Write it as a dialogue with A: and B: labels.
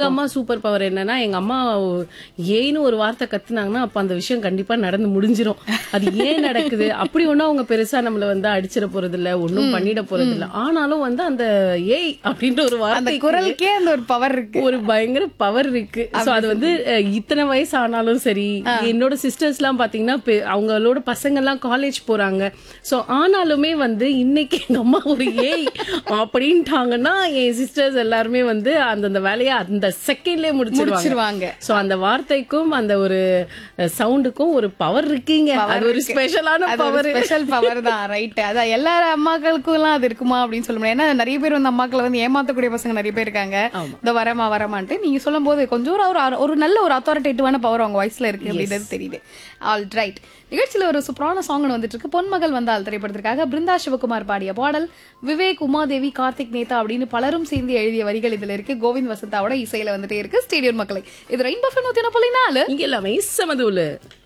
A: அம்மா super power என்னன்னா எங்க அம்மா ஏன்னு ஒரு வார்த்தை கத்துனாங்கன்னா அப்ப அந்த விஷயம் கண்டிப்பா நடந்து முடிஞ்சிரும் அது ஏன் நடக்குது அப்படி ஒண்ணும் அவங்க பெருசா நம்மள வந்து அடிச்சிட போறது இல்ல ஒண்ணும் பண்ணிட போறது இல்ல ஆனாலும் வந்து அந்த ஏய் அப்படின்ற ஒரு
B: அந்த
A: வார்த்தை
B: குரலுக்கே அந்த ஒரு பவர் இருக்கு
A: ஒரு பயங்கர பவர் இருக்கு சோ அது வந்து அஹ், இத்தனை வயசு ஆனாலும் சரி என்னோட சிஸ்டர்ஸ் எல்லாம் பாத்தீங்கன்னா பெ- அவங்களோட பசங்க எல்லாம் காலேஜ் போறாங்க சோ ஆனாலுமே வந்து இன்னைக்கு எங்க அம்மா ஒரு ஏய் அப்படின்ட்டாங்கன்னா என் சிஸ்டர்ஸ் எல்லாருமே வந்து அந்தந்த வேலையை அந்த செகண்ட்லயே முடிச்சிருவாங்க
B: முடிச்சிருவாங்க
A: சோ அந்த வார்த்தைக்கும் அந்த ஒரு சவுண்டுக்கும் ஒரு பவர் இருக்கீங்க அது ஒரு ஸ்பெஷலான
B: அது ஒரு
A: பவர்
B: ஸ்பெஷல் பவர் தான் ரைட் அதான் எல்லா அம்மாக்களுக்கும் எல்லாம் அது இருக்குமா அப்படின்னு சொல்ல முடியாது ஏன்னா நிறைய பேர் வந்து அம்மாக்களை வந்து ஏமாத்தக்கூடிய பசங்க நிறைய பேர் இருக்காங்க இந்த வரமா வரமான்ட்டு நீங்க சொல்லும் போது கொஞ்சம் ஒரு ஒரு- ஒரு நல்ல ஒரு அத்தாரிட்டேட்டிவான பவர் அவங்க வாய்ஸ்ல இருக்கு அப்படின்றது தெரியுது ஆல் ரைட் நிகழ்ச்சியில ஒரு சூப்பரான சாங் வந்துட்டு இருக்கு பொன்மகள் வந்தால் திரைப்படத்திற்காக பிருந்தா சிவகுமார் பாடிய பாடல் விவேக் உமாதேவி கார்த்திக் நேதா அப்படின்னு பலரும் சேர்ந்து எழுதிய வரிகள் இதுல இருக்கு கோவிந்த் வசந்தாவோட இசையில வந்துட்டே இருக்கு ஸ்டேடியம் மக்களை இது ரெயின்போ நூத்தி நாலு
A: இங்க எல்லாமே சமதுல